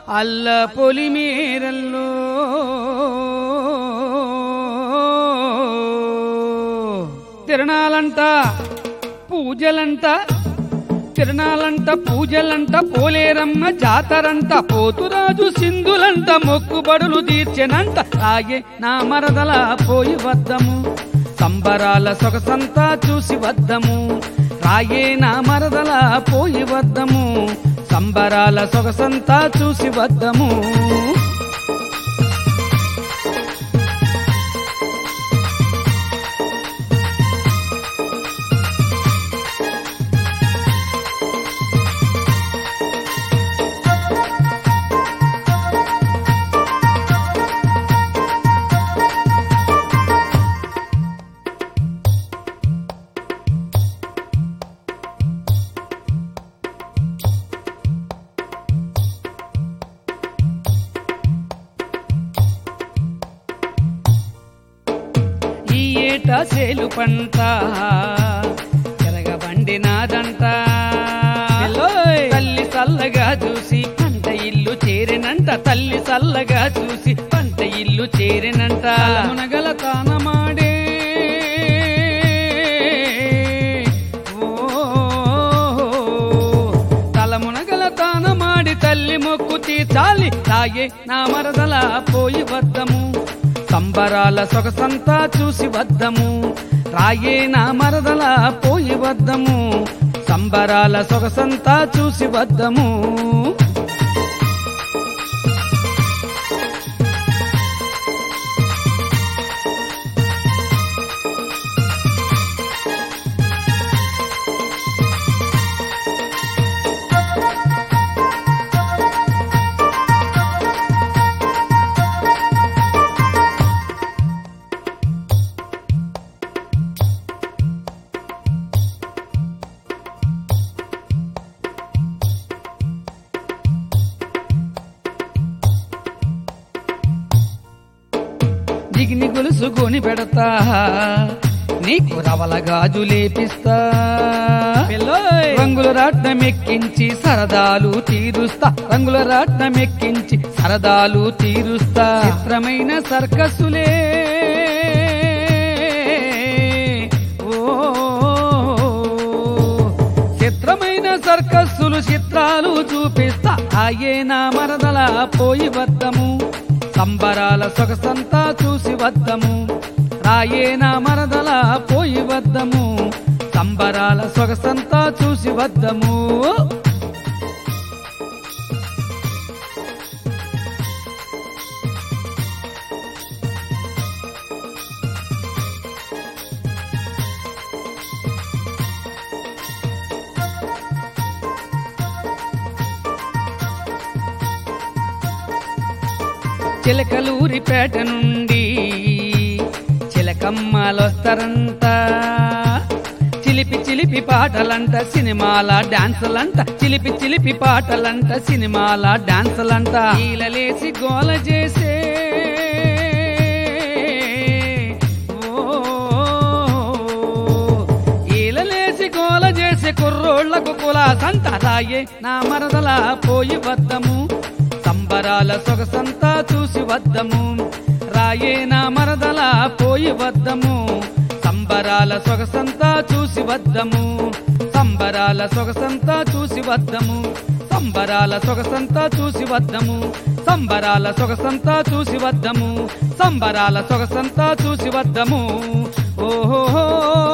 అల్ల పొలిమేరల్లో తిరణాలంట పూజలంట తిరణాలంట పూజలంట పోలేరమ్మ జాతరంట పోతురాజు సింధులంట మొక్కుబడులు తీర్చెనంట రాయే నా మరదల పోయి వద్దము సంబరాల సొగసంతా చూసి వద్దము రాయే నా మరదల పోయి వద్దము సంబరాల సొగసంతా చూసి వద్దము ఈ ఏట సేలు పంట తిరగబండి నాదంట తల్లి చల్లగా చూసి పంట ఇల్లు చేరినంట తల్లి చల్లగా చూసి పంట ఇల్లు చేరినంట మునగల తానమాడే తలమునగల తానమాడి తల్లి మొక్కు తీర్చాలి తాయే నా మరదల పోయి వద్దము సంబరాల సొగసంతా చూసి వద్దము రాయే నా మరదల పోయి వద్దము సంబరాల సొగసంతా చూసి వద్దము దిగిని గొలుసుకొని పెడతా నీకు రవల గాజు లేపిస్తా రంగుల రాట్నం ఎక్కించి సరదాలు తీరుస్తా రంగుల రాట్నం ఎక్కించి సరదాలు తీరుస్తా చిత్రమైన సర్కస్సులే ఓ చిత్రమైన సర్కస్సులు చిత్రాలు చూపిస్తా ఆయే నా మరదల పోయి వద్దము సంబరాల సొగసంతా చూసి వద్దము రాయే నా మరదల పోయి వద్దము సంబరాల సొగసంతా చూసి వద్దము చిలకలూరిపేట నుండి చిలకమ్మలొస్తారంట చిలిపి చిలిపి పాటలంట సినిమాల డాన్సులంట చిలిపి చిలిపి పాటలంట సినిమాల డాన్సులంట ఈలలేసి గోల చేసే ఓ ఈలలేసి గోల చేసే కుర్రోళ్లకు కులాసంత రాయే నా మరదల పోయి వద్దము సంబరాల సొగసంతా చూసి వద్దము రాయే నా మరదల పోయి వద్దము సంబరాల సొగసంతా చూసి వద్దము సంబరాల సొగసంతా చూసి వద్దము సంబరాల సొగసంతా చూసి వద్దము సంబరాల సొగసంతా చూసి వద్దము సంబరాల సొగసంతా చూసి వద్దము ఓహో